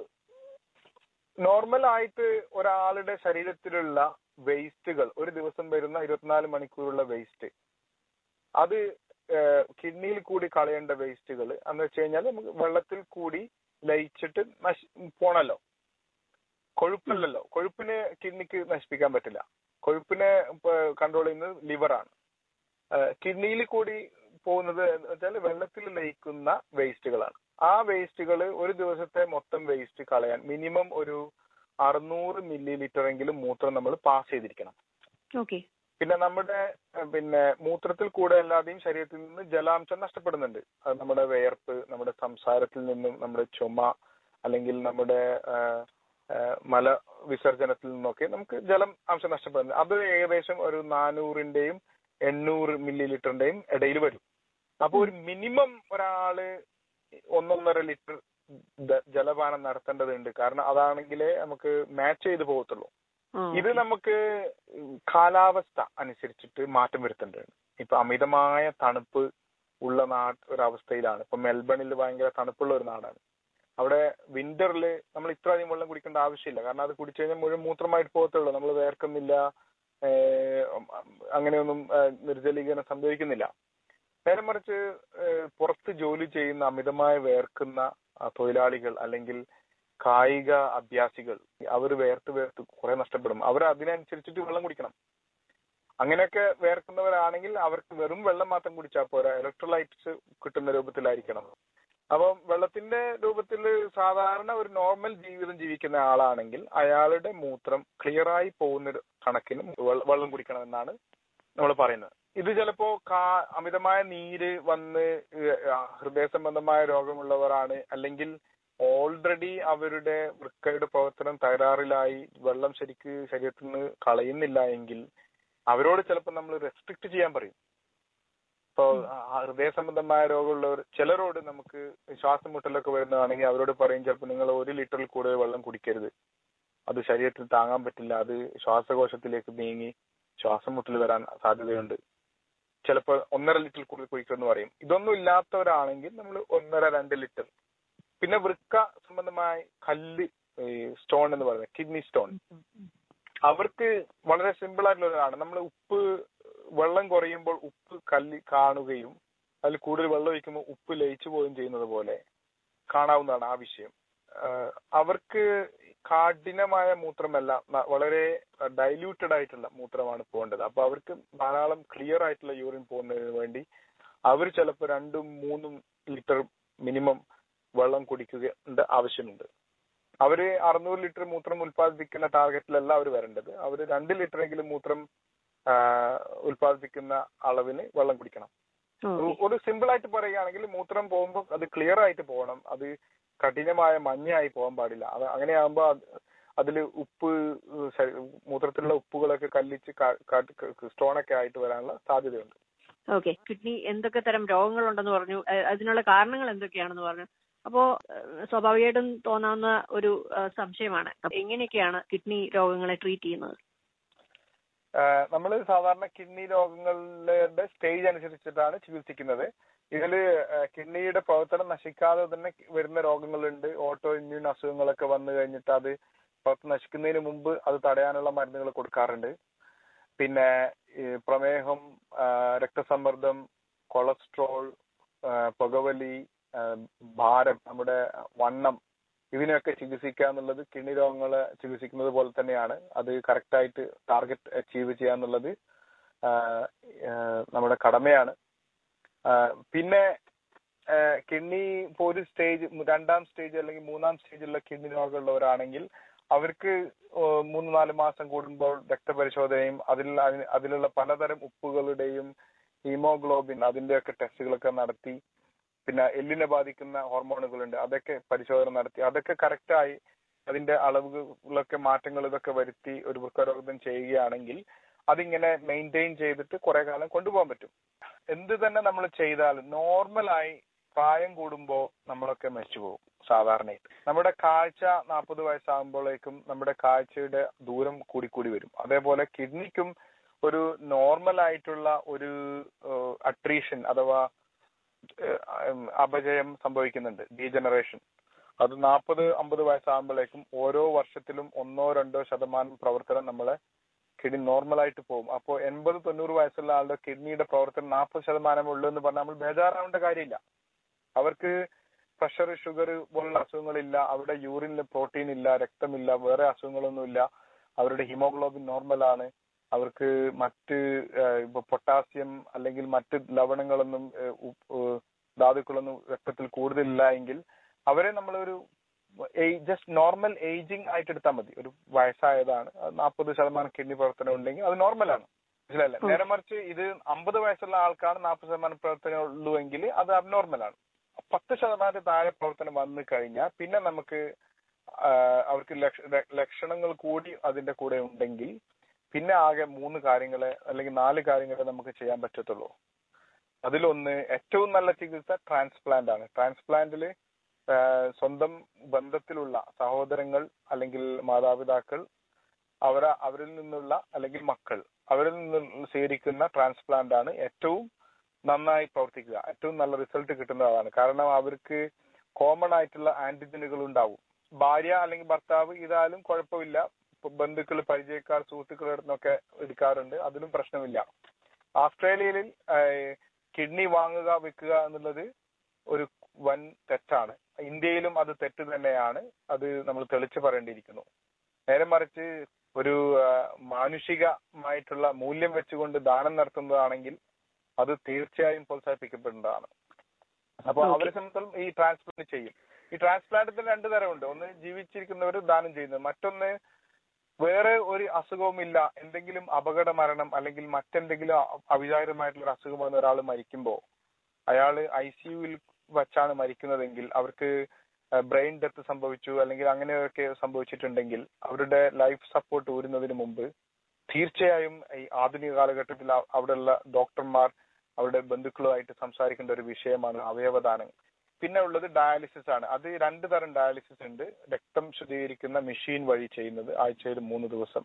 നോർമൽ ആയിട്ട് ഒരാളുടെ ശരീരത്തിലുള്ള വേസ്റ്റുകൾ ഒരു ദിവസം വരുന്ന ഇരുപത്തിനാല് മണിക്കൂറുള്ള വേസ്റ്റ് അത് കിഡ്നിയിൽ കൂടി കളയേണ്ട വേസ്റ്റുകൾ എന്ന് വെച്ച് കഴിഞ്ഞാൽ നമുക്ക് വെള്ളത്തിൽ കൂടി ലയിച്ചിട്ട് നശി പോണല്ലോ കൊഴുപ്പല്ലല്ലോ കൊഴുപ്പിനെ കിഡ്നിക്ക് നശിപ്പിക്കാൻ പറ്റില്ല കൊഴുപ്പിനെ കൺട്രോൾ ചെയ്യുന്നത് ലിവറാണ് കിഡ്നിയിൽ കൂടി പോകുന്നത് എന്ന് വെച്ചാൽ വെള്ളത്തിൽ ലയിക്കുന്ന വേസ്റ്റുകളാണ് ആ വേസ്റ്റുകൾ ഒരു ദിവസത്തെ മൊത്തം വേസ്റ്റ് കളയാൻ മിനിമം ഒരു അറുന്നൂറ് മില്ലി ലിറ്റർ എങ്കിലും മൂത്രം നമ്മൾ പാസ് ചെയ്തിരിക്കണം ഓക്കെ പിന്നെ നമ്മുടെ ഏഹ്, പിന്നെ മൂത്രത്തിൽ കൂടെ അല്ലാതെയും ശരീരത്തിൽ നിന്ന് ജലാംശം നഷ്ടപ്പെടുന്നുണ്ട് അത് നമ്മുടെ വിയർപ്പ് നമ്മുടെ സംസാരത്തിൽ നിന്നും നമ്മുടെ ചുമ അല്ലെങ്കിൽ നമ്മുടെ ഏഹ്, ഏഹ്, മല വിസർജനത്തിൽ നിന്നൊക്കെ നമുക്ക് ജലം അംശം നഷ്ടപ്പെടുന്നു അത് ഏകദേശം ഒരു നാനൂറിന്റെയും എണ്ണൂറ് മില്ലി ലിറ്ററിന്റെയും ഇടയിൽ വരും അപ്പൊ ഒരു മിനിമം ഒരാള് ഒന്നൊന്നര ലിറ്റർ ദ- ജലപാനം നടത്തേണ്ടതുണ്ട് കാരണം അതാണെങ്കിലേ നമുക്ക് മാച്ച് ചെയ്ത് പോകത്തുള്ളൂ ഇത് നമുക്ക് കാലാവസ്ഥ അനുസരിച്ചിട്ട് മാറ്റം വരുത്തേണ്ടതുണ്ട് ഇപ്പൊ അമിതമായ തണുപ്പ് ഉള്ള നാട് ഒരവസ്ഥയിലാണ് ഇപ്പൊ മെൽബണിൽ ഭയങ്കര തണുപ്പുള്ള ഒരു നാടാണ് അവിടെ വിന്ററിൽ നമ്മൾ ഇത്ര അധികം വെള്ളം കുടിക്കേണ്ട ആവശ്യമില്ല കാരണം അത് കുടിച്ചു കഴിഞ്ഞാൽ മുഴുവൻ മൂത്രമായിട്ട് പോകത്തുള്ളൂ നമ്മൾ വേർക്കുന്നില്ല ഏഹ് അങ്ങനെയൊന്നും ഏഹ് നിർജ്ജലീകരണം സംഭവിക്കുന്നില്ല നേരെ മറിച്ച് ഏഹ് പുറത്ത് ജോലി ചെയ്യുന്ന അമിതമായി വേർക്കുന്ന ആ, തൊഴിലാളികൾ അല്ലെങ്കിൽ കായിക അഭ്യാസികൾ അവർ വേർത്ത് വേർത്ത് കുറെ നഷ്ടപ്പെടും അവർ അതിനനുസരിച്ചിട്ട് വെള്ളം കുടിക്കണം അങ്ങനെയൊക്കെ വേർക്കുന്നവരാണെങ്കിൽ അവർക്ക് വെറും വെള്ളം മാത്രം കുടിച്ചാൽ പോരാ ഇലക്ട്രോലൈറ്റ്സ് കിട്ടുന്ന രൂപത്തിലായിരിക്കണം അപ്പം വെള്ളത്തിന്റെ രൂപത്തിൽ സാധാരണ ഒരു നോർമൽ ജീവിതം ജീവിക്കുന്ന ആളാണെങ്കിൽ അയാളുടെ മൂത്രം ക്ലിയർ ആയി പോകുന്ന ഒരു കണക്കിന് വെള്ള- വെള്ളം കുടിക്കണമെന്നാണ് നമ്മൾ പറയുന്നത് ഇത് ചിലപ്പോ കാ അമിതമായ നീര് വന്ന് ഏഹ് ആ ഹൃദയ സംബന്ധമായ രോഗമുള്ളവരാണ് അല്ലെങ്കിൽ ഓൾറെഡി അവരുടെ വൃക്കയുടെ പ്രവർത്തനം തകരാറിലായി വെള്ളം ശരിക്ക് ശരീരത്തിൽ നിന്ന് കളയുന്നില്ല എങ്കിൽ അവരോട് ചിലപ്പോൾ നമ്മൾ റെസ്ട്രിക്ട് ചെയ്യാൻ പറയും ഇപ്പോ ആ ഹൃദയ സംബന്ധമായ രോഗമുള്ളവർ ചിലരോട് നമുക്ക് ശ്വാസം മുട്ടലൊക്കെ വരുന്നതാണെങ്കിൽ അവരോട് പറയും ചിലപ്പോൾ നിങ്ങൾ ഒരു ലിറ്ററിൽ കൂടുതൽ വെള്ളം കുടിക്കരുത് അത് ശരീരത്തിൽ താങ്ങാൻ പറ്റില്ല അത് ശ്വാസകോശത്തിലേക്ക് നീങ്ങി ശ്വാസം മുട്ടൽ വരാൻ സാധ്യതയുണ്ട് ചിലപ്പോൾ ഒന്നര ലിറ്റർ കൂടുതൽ കുടിക്കുമെന്ന് പറയും ഇതൊന്നും ഇല്ലാത്തവരാണെങ്കിൽ നമ്മൾ ഒന്നര രണ്ട് ലിറ്റർ പിന്നെ വൃക്ക സംബന്ധമായ കല്ല് സ്റ്റോൺ എന്ന് പറയുന്നത് കിഡ്നി സ്റ്റോൺ അവർക്ക് വളരെ സിമ്പിൾ ആയിട്ടുള്ള ഒരാണ് നമ്മൾ ഉപ്പ് വെള്ളം കുറയുമ്പോൾ ഉപ്പ് കല്ല് കാണുകയും അതിൽ കൂടുതൽ വെള്ളം ഒഴിക്കുമ്പോൾ ഉപ്പ് ലയിച്ചു പോവുകയും ചെയ്യുന്നത് പോലെ കാണാവുന്നതാണ് ആ വിഷയം ആഹ് അവർക്ക് കാഠിനമായ മൂത്രമല്ല ന- വളരെ ഡൈല്യൂട്ടഡ് ആയിട്ടുള്ള മൂത്രമാണ് പോകേണ്ടത് അപ്പൊ അവർക്ക് ധാരാളം ക്ലിയർ ആയിട്ടുള്ള യൂറിൻ പോകുന്നതിന് വേണ്ടി അവർ ചിലപ്പോൾ രണ്ടും മൂന്നും ലിറ്റർ മിനിമം വെള്ളം കുടിക്കുക ആവശ്യമുണ്ട് അവര് അറുന്നൂറ് ലിറ്റർ മൂത്രം ഉൽപ്പാദിപ്പിക്കുന്ന ടാർഗറ്റിലല്ല അവർ വരേണ്ടത് അവർ രണ്ട് ലിറ്ററെങ്കിലും മൂത്രം ആ, ഉൽപ്പാദിപ്പിക്കുന്ന അളവിന് വെള്ളം കുടിക്കണം ഒരു- ഒരു സിമ്പിൾ ആയിട്ട് പറയുകയാണെങ്കിൽ മൂത്രം പോകുമ്പോൾ അത് ക്ലിയർ ആയിട്ട് പോകണം അത് കഠിനമായ മഞ്ഞയായി പോകാൻ പാടില്ല അത് അങ്ങനെയാകുമ്പോൾ അതിൽ ഉപ്പ് ഏഹ് ശ- മൂത്രത്തിലുള്ള ഉപ്പുകളൊക്കെ കല്ലിച്ച് സ്റ്റോണൊക്കെ ആയിട്ട് വരാനുള്ള സാധ്യതയുണ്ട് ഓക്കെ കിഡ്നി എന്തൊക്കെ തരം രോഗങ്ങളുണ്ടെന്ന് പറഞ്ഞു ഏഹ് അതിനുള്ള കാരണങ്ങൾ എന്തൊക്കെയാണെന്ന് പറഞ്ഞു അപ്പോ ഏഹ് സ്വാഭാവികമായിട്ടും തോന്നാവുന്ന ഒരു ഏഹ് സംശയമാണ് എങ്ങനെയൊക്കെയാണ് കിഡ്നി രോഗങ്ങളെ ട്രീറ്റ് ചെയ്യുന്നത് നമ്മൾ സാധാരണ കിഡ്നി രോഗങ്ങളുടെ സ്റ്റേജ് അനുസരിച്ചിട്ടാണ് ചികിത്സിക്കുന്നത് ഇതിൽ കിഡ്നിയുടെ പ്രവർത്തനം നശിക്കാതെ തന്നെ വരുന്ന രോഗങ്ങളുണ്ട് ഓട്ടോ ഇമ്മ്യൂൺ അസുഖങ്ങളൊക്കെ വന്നു കഴിഞ്ഞിട്ട് അത് പ്രവർത്തനം നശിക്കുന്നതിന് മുമ്പ് അത് തടയാനുള്ള മരുന്നുകൾ കൊടുക്കാറുണ്ട് പിന്നെ ഈ പ്രമേഹം ആ, രക്തസമ്മർദ്ദം കൊളസ്ട്രോൾ ആ, പുകവലി ആ, ഭാരം നമ്മുടെ വണ്ണം ഇതിനെയൊക്കെ ചികിത്സിക്കുക എന്നുള്ളത് കിഡ്നി രോഗങ്ങളെ ചികിത്സിക്കുന്നത് പോലെ തന്നെയാണ് അത് കറക്റ്റായിട്ട് ടാർഗറ്റ് അച്ചീവ് ചെയ്യുക എന്നുള്ളത് ആ, ആ, നമ്മുടെ കടമയാണ് ആ, പിന്നെ കിഡ്നി ഇപ്പോൾ ഒരു സ്റ്റേജ് രണ്ടാം സ്റ്റേജ് അല്ലെങ്കിൽ മൂന്നാം സ്റ്റേജിലുള്ള കിഡ്നി രോഗമുള്ളവരാണെങ്കിൽ അവർക്ക് ഓ, മൂന്ന് നാല് മാസം കൂടുമ്പോൾ രക്തപരിശോധനയും അതിൽ അതിന് അതിലുള്ള പലതരം ഉപ്പുകളുടെയും ഹീമോഗ്ലോബിൻ അതിന്റെയൊക്കെ ടെസ്റ്റുകളൊക്കെ നടത്തി പിന്നെ എല്ലിനെ ബാധിക്കുന്ന ഹോർമോണുകളുണ്ട് അതൊക്കെ പരിശോധന നടത്തി അതൊക്കെ കറക്റ്റായി അതിന്റെ അളവുകളൊക്കെ മാറ്റങ്ങൾ ഇതൊക്കെ വരുത്തി ഒരു വൃക്കരോഗം ചെയ്യുകയാണെങ്കിൽ അതിങ്ങനെ മെയിൻറ്റെയിൻ ചെയ്തിട്ട് കുറെ കാലം കൊണ്ടുപോകാൻ പറ്റും എന്ത് തന്നെ നമ്മൾ ചെയ്താലും നോർമലായി പ്രായം കൂടുമ്പോൾ നമ്മളൊക്കെ മരിച്ചു പോകും സാധാരണയായിട്ട് നമ്മുടെ കാഴ്ച നാൽപ്പത് വയസ്സാകുമ്പോഴേക്കും നമ്മുടെ കാഴ്ചയുടെ ദൂരം കൂടിക്കൂടി വരും അതേപോലെ കിഡ്നിക്കും ഒരു നോർമൽ ആയിട്ടുള്ള ഒരു അട്രീഷൻ അഥവാ ഏഹ്, അപജയം സംഭവിക്കുന്നുണ്ട് ഡീജനറേഷൻ അത് നാൽപ്പത് അമ്പത് വയസ്സാകുമ്പോഴേക്കും ഓരോ വർഷത്തിലും ഒന്നോ രണ്ടോ ശതമാനം പ്രവർത്തനം നമ്മളെ കിഡ്നി നോർമൽ ആയിട്ട് പോകും അപ്പോൾ എൺപത് തൊണ്ണൂറ് വയസ്സുള്ള ആളുടെ കിഡ്നിയുടെ പ്രവർത്തനം നാൽപ്പത് ശതമാനം ഉള്ളൂ എന്ന് പറഞ്ഞാൽ നമ്മൾ ബേജാറാവേണ്ട കാര്യമില്ല അവർക്ക് പ്രഷർ ഷുഗർ പോലുള്ള അസുഖങ്ങളില്ല അവരുടെ യൂറിനിൽ പ്രോട്ടീൻ ഇല്ല രക്തമില്ല വേറെ അസുഖങ്ങളൊന്നുമില്ല അവരുടെ ഹിമോഗ്ലോബിൻ നോർമൽ ആണ് അവർക്ക് മറ്റ് ഏഹ്, ഇപ്പൊ പൊട്ടാസ്യം അല്ലെങ്കിൽ മറ്റ് ലവണങ്ങളൊന്നും ഏഹ്, ഉപ്പ്, ഏഹ്, ധാതുക്കളൊന്നും രക്തത്തിൽ കൂടുതലില്ല എങ്കിൽ അവരെ നമ്മളൊരു ജസ്റ്റ് നോർമൽ ഏജിങ് ആയിട്ട് എടുത്താൽ മതി ഒരു വയസ്സായതാണ് നാൽപ്പത് ശതമാനം കിഡ്നി പ്രവർത്തനം ഉണ്ടെങ്കിൽ അത് നോർമലാണ് മനസ്സിലല്ലേ നേരെ മറിച്ച് ഇത് അമ്പത് വയസ്സുള്ള ആൾക്കാണ് നാൽപ്പത് ശതമാനം പ്രവർത്തനം ഉള്ളൂ എങ്കിൽ അത് അബ്നോർമലാണ് പത്ത് ശതമാനത്തിൽ താഴെ പ്രവർത്തനം വന്നു കഴിഞ്ഞാൽ പിന്നെ നമുക്ക് ആ, അവർക്ക് ലക്ഷ- ല- ലക്ഷണങ്ങൾ കൂടി അതിന്റെ കൂടെ ഉണ്ടെങ്കിൽ പിന്നെ ആകെ മൂന്ന് കാര്യങ്ങളെ അല്ലെങ്കിൽ നാല് കാര്യങ്ങളെ നമുക്ക് ചെയ്യാൻ പറ്റത്തുള്ളൂ അതിലൊന്ന് ഏറ്റവും നല്ല ചികിത്സ ട്രാൻസ്പ്ലാന്റ് ആണ് ട്രാൻസ്പ്ലാന്റില് സ്വന്തം ബന്ധത്തിലുള്ള സഹോദരങ്ങൾ അല്ലെങ്കിൽ മാതാപിതാക്കൾ അവര അവരിൽ നിന്നുള്ള അല്ലെങ്കിൽ മക്കൾ അവരിൽ നിന്ന് സ്വീകരിക്കുന്ന ട്രാൻസ്പ്ലാന്റ് ആണ് ഏറ്റവും നന്നായി പ്രവർത്തിക്കുക ഏറ്റവും നല്ല റിസൾട്ട് കിട്ടുന്നതാണ് കാരണം അവർക്ക് കോമൺ ആയിട്ടുള്ള ആന്റിജനുകൾ ഉണ്ടാവും ഭാര്യ അല്ലെങ്കിൽ ഭർത്താവ് ഇതായാലും കുഴപ്പമില്ല ഇപ്പൊ ബന്ധുക്കൾ പരിചയക്കാർ സുഹൃത്തുക്കളുടെ നിന്നൊക്കെ എടുക്കാറുണ്ട് അതിലും പ്രശ്നമില്ല ഓസ്ട്രേലിയയിൽ കിഡ്നി വാങ്ങുക വിൽക്കുക എന്നുള്ളത് ഒരു വൻ തെറ്റാണ് ഇന്ത്യയിലും അത് തെറ്റ് തന്നെയാണ് അത് നമ്മൾ തെളിച്ചു പറയേണ്ടിയിരിക്കുന്നു നേരെ മറിച്ച് ഒരു ആ, മാനുഷികമായിട്ടുള്ള മൂല്യം വെച്ചുകൊണ്ട് ദാനം നടത്തുന്നതാണെങ്കിൽ അത് തീർച്ചയായും പ്രോത്സാഹിപ്പിക്കപ്പെടേണ്ടതാണ് അപ്പൊ Okay. അവരെ സംബന്ധിച്ചിടത്തോളം ഈ ട്രാൻസ്പ്ലാന്റ് ചെയ്യും ഈ ട്രാൻസ്പ്ലാന്റത്തിൽ രണ്ട് തരമുണ്ട് ഒന്ന് ജീവിച്ചിരിക്കുന്നവർ ദാനം ചെയ്യുന്നത് മറ്റൊന്ന് വേറെ ഒരു അസുഖവുമില്ല എന്തെങ്കിലും അപകട മരണം അല്ലെങ്കിൽ മറ്റെന്തെങ്കിലും അ- അവിചാരിതമായിട്ടുള്ള ഒരു അസുഖം വന്ന ഒരാൾ മരിക്കുമ്പോൾ അയാള് ഐ സിയുവിൽ വച്ചാണ് മരിക്കുന്നതെങ്കിൽ അവർക്ക് ബ്രെയിൻ ഡെത്ത് സംഭവിച്ചു അല്ലെങ്കിൽ അങ്ങനെയൊക്കെ സംഭവിച്ചിട്ടുണ്ടെങ്കിൽ അവരുടെ ലൈഫ് സപ്പോർട്ട് ഊരുന്നതിന് മുമ്പ് തീർച്ചയായും ഈ ആധുനിക കാലഘട്ടത്തിൽ അ- അവിടെയുള്ള ഡോക്ടർമാർ അവരുടെ ബന്ധുക്കളുമായിട്ട് സംസാരിക്കേണ്ട ഒരു വിഷയമാണ് അവയവദാനം പിന്നെ ഉള്ളത് ഡയാലിസിസ് ആണ് അത് രണ്ട് തരം ഡയാലിസിസ് ഉണ്ട് രക്തം ശുദ്ധീകരിക്കുന്ന മെഷീൻ വഴി ചെയ്യുന്നത് ആഴ്ചയിൽ മൂന്ന് ദിവസം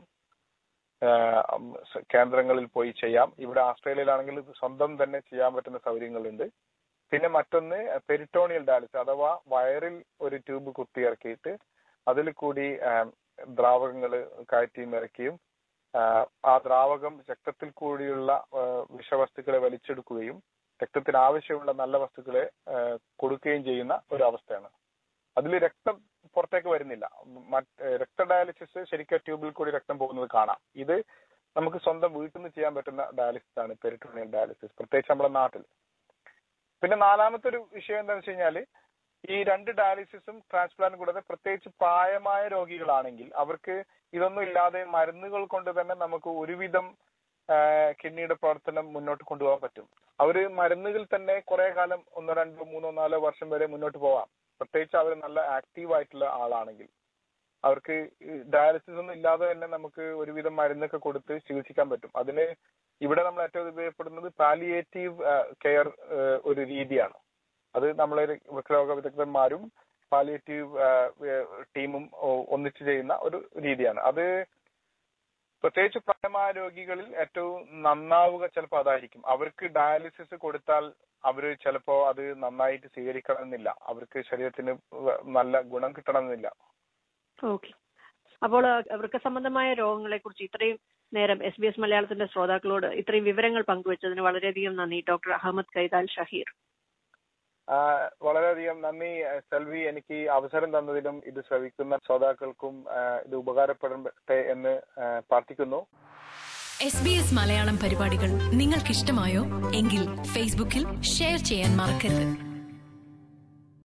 ആഹ് ഉം സ- കേന്ദ്രങ്ങളിൽ പോയി ചെയ്യാം ഇവിടെ ഓസ്ട്രേലിയയിലാണെങ്കിൽ ഇത് സ്വന്തം തന്നെ ചെയ്യാൻ പറ്റുന്ന സൗകര്യങ്ങളുണ്ട് പിന്നെ മറ്റൊന്ന് പെരിറ്റോണിയൽ ഡയാലിസിസ് അഥവാ വയറിൽ ഒരു ട്യൂബ് കുത്തിയിറക്കിയിട്ട് അതിൽ കൂടി ദ്രാവകങ്ങൾ കയറ്റി നിറയ്ക്കുകയും ആഹ് ആ ദ്രാവകം രക്തത്തിൽ കൂടിയുള്ള ആഹ് വിഷവസ്തുക്കളെ വലിച്ചെടുക്കുകയും രക്തത്തിന് ആവശ്യമുള്ള നല്ല വസ്തുക്കളെ ആഹ് കൊടുക്കുകയും ചെയ്യുന്ന ഒരു അവസ്ഥയാണ് അതിൽ രക്തം പുറത്തേക്ക് വരുന്നില്ല മറ്റ് രക്ത ഡയാലിസിസ് ശരിക്കും ട്യൂബിൽ കൂടി രക്തം പോകുന്നത് കാണാം ഇത് നമുക്ക് സ്വന്തം വീട്ടിൽ നിന്ന് ചെയ്യാൻ പറ്റുന്ന ഡയാലിസിസ് ആണ് പെരിറ്റോണിയൽ ഡയാലിസിസ് പ്രത്യേകിച്ച് നമ്മുടെ നാട്ടിൽ പിന്നെ നാലാമത്തെ ഒരു വിഷയം എന്താണെന്ന് വെച്ച് കഴിഞ്ഞാല് ഈ രണ്ട് ഡയാലിസിസും ട്രാൻസ്പ്ലാന്റ് കൂടാതെ പ്രത്യേകിച്ച് പ്രായമായ രോഗികളാണെങ്കിൽ അവർക്ക് ഇതൊന്നും ഇല്ലാതെ മരുന്നുകൾ കൊണ്ട് തന്നെ നമുക്ക് ഒരുവിധം ആ, കിഡ്നിയുടെ പ്രവർത്തനം മുന്നോട്ട് കൊണ്ടുപോകാൻ പറ്റും അവര് മരുന്നുകൾ തന്നെ കുറെ കാലം ഒന്നോ രണ്ടോ മൂന്നോ നാലോ വർഷം വരെ മുന്നോട്ട് പോവാം പ്രത്യേകിച്ച് അവർ നല്ല ആക്റ്റീവ് ആയിട്ടുള്ള ആളാണെങ്കിൽ അവർക്ക് ഡയാലിസിസ് ഒന്നും ഇല്ലാതെ തന്നെ നമുക്ക് ഒരുവിധം മരുന്നൊക്കെ കൊടുത്ത് ചികിത്സിക്കാൻ പറ്റും അതിന് ഇവിടെ നമ്മൾ ഏറ്റവും ഉപയോഗപ്പെടുന്നത് പാലിയേറ്റീവ് കെയർ ഒരു രീതിയാണ് അത് നമ്മളെ വൃക്കരോഗ വിദഗ്ധന്മാരും പാലിയേറ്റീവ് ടീമും ഒ- ഒന്നിച്ച് ചെയ്യുന്ന ഒരു രീതിയാണ് അത് പ്രത്യേകിച്ച് പ്രായമായ രോഗികളിൽ ഏറ്റവും നന്നാവുക ചിലപ്പോൾ അതായിരിക്കും അവർക്ക് ഡയാലിസിസ് കൊടുത്താൽ അവര് ചിലപ്പോ അത് നന്നായിട്ട് സ്വീകരിക്കണമെന്നില്ല അവർക്ക് ശരീരത്തിന് വ- നല്ല ഗുണം കിട്ടണമെന്നില്ല ഓക്കെ അപ്പോൾ ആ, വൃക്ക സംബന്ധമായ രോഗങ്ങളെ കുറിച്ച് ഇത്രയും നേരം എസ് ബി എസ് മലയാളത്തിന്റെ ശ്രോതാക്കളോട് ഇത്രയും വിവരങ്ങൾ പങ്കുവച്ചതിന് വളരെയധികം നന്ദി ഡോക്ടർ അഹമ്മദ് കൈതാൽ ഷഹീർ ആ, വളരെയധികം നന്ദി ആ, സെൽവി എനിക്ക് ഈ അവസരം തന്നതിലും ഇത് ശ്രവിക്കുന്ന ശ്രോതാക്കൾക്കും ആ, ഇത് ഉപകാരപ്പെടട്ടെ എന്ന് ആ, പ്രാർത്ഥിക്കുന്നു എസ് ബി എസ് മലയാളം പരിപാടികൾ നിങ്ങൾക്കിഷ്ടമായോ എങ്കിൽ ഫേസ്ബുക്കിൽ ഷെയർ ചെയ്യാൻ മറക്കരുത്